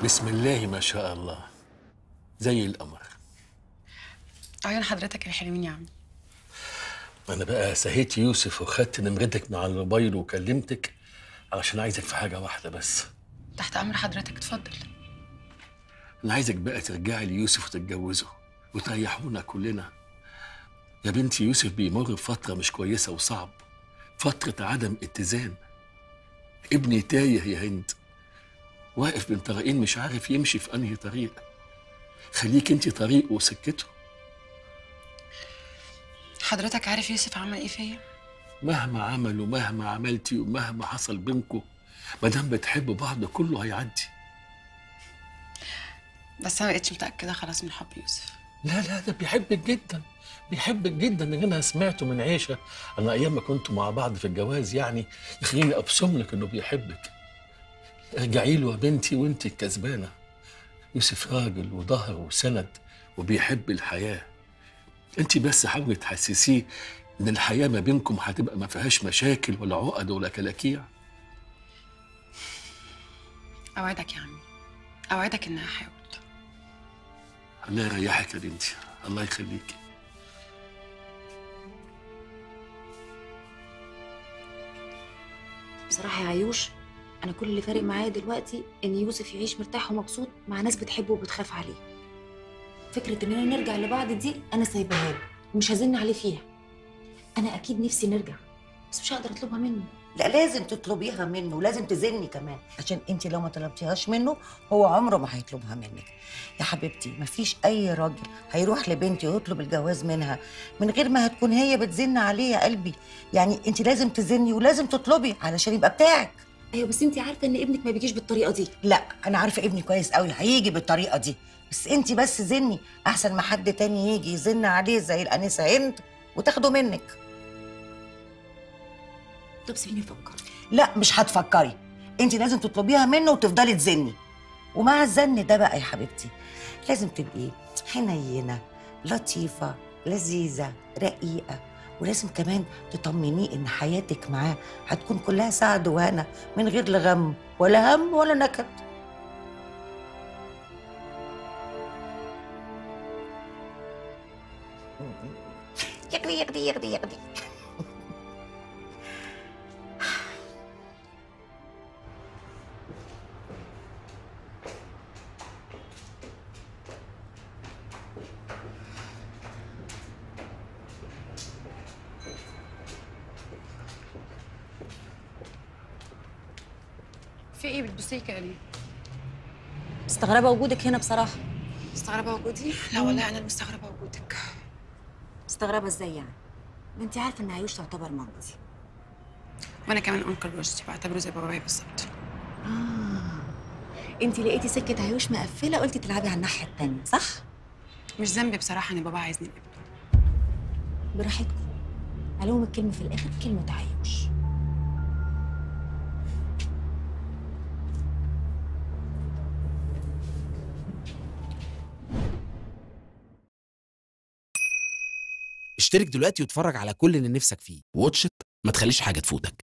بسم الله ما شاء الله زي القمر عيون حضرتك الحلوين يا عم انا بقى سهيت يوسف وخدت نمرتك مع الموبايل وكلمتك علشان عايزك في حاجه واحده بس تحت امر حضرتك اتفضل انا عايزك بقى ترجعي ليوسف وتتجوزه وتريحونا كلنا يا بنتي يوسف بيمر بفتره مش كويسه وصعب فتره عدم اتزان ابني تايه يا هند واقف بين طريقين مش عارف يمشي في انهي طريق خليك انت طريقه وسكته حضرتك عارف يوسف عمل ايه فيا مهما عمل ومهما عملتي ومهما حصل بينكم ما دام بتحبوا بعض كله هيعدي بس انا ما بقتش متاكده خلاص من حب يوسف لا لا ده بيحبك جدا بيحبك جدا ان انا سمعته من عيشه انا ايام ما كنتوا مع بعض في الجواز يعني يخليني ابصم لك انه بيحبك ارجعي له يا بنتي وانت الكسبانه يوسف راجل وظهر وسند وبيحب الحياه انت بس حاولي تحسسيه ان الحياه ما بينكم هتبقى ما فيهاش مشاكل ولا عقد ولا كلاكيع اوعدك يا عمي اوعدك اني هحاول الله يريحك يا بنتي الله يخليكي بصراحة يا عيوش أنا كل اللي فارق معايا دلوقتي إن يوسف يعيش مرتاح ومبسوط مع ناس بتحبه وبتخاف عليه. فكرة إننا نرجع لبعض دي أنا سايباها له ومش هزن عليه فيها. أنا أكيد نفسي نرجع بس مش هقدر أطلبها منه. لا لازم تطلبيها منه لازم تزني كمان عشان انت لو ما طلبتيهاش منه هو عمره ما هيطلبها منك يا حبيبتي مفيش اي راجل هيروح لبنتي ويطلب الجواز منها من غير ما هتكون هي بتزن عليه يا قلبي يعني انت لازم تزني ولازم تطلبي علشان يبقى بتاعك أيوة بس أنت عارفة إن ابنك ما بيجيش بالطريقة دي. لا انا عارفه ابني كويس قوي هيجي بالطريقه دي بس انت بس زني احسن ما حد تاني يجي يزن عليه زي الانسه هند وتاخده منك طب سيبيني أفكر. لا مش هتفكري انت لازم تطلبيها منه وتفضلي تزني ومع الزن ده بقى يا حبيبتي لازم تبقي حنينه لطيفه لذيذه رقيقه ولازم كمان تطمنيه ان حياتك معاه هتكون كلها سعد وهنا من غير لا غم ولا هم ولا نكد يغلي يغلي يغلي يغلي في ايه بتبصي كده ليه مستغربة وجودك هنا بصراحة. مستغربه وجودي لا والله انا مستغربه وجودك مستغربة إزاي يعني؟ ما أنت عارفة إن عيوش تعتبر مامتي. وانا كمان انكل رشدي بعتبره زي بابايا بالظبط آه. أنت لقيتي سكة عيوش مقفلة قلتي تلعبي على الناحية التانية صح؟ مش ذنبي بصراحه ان بابا عايزني ابنه براحتكم. علوم الكلمة في الآخر كلمة عيوش. اشترك دلوقتي واتفرج على كل اللي نفسك فيه واتش إت، ما تخليش حاجة تفوتك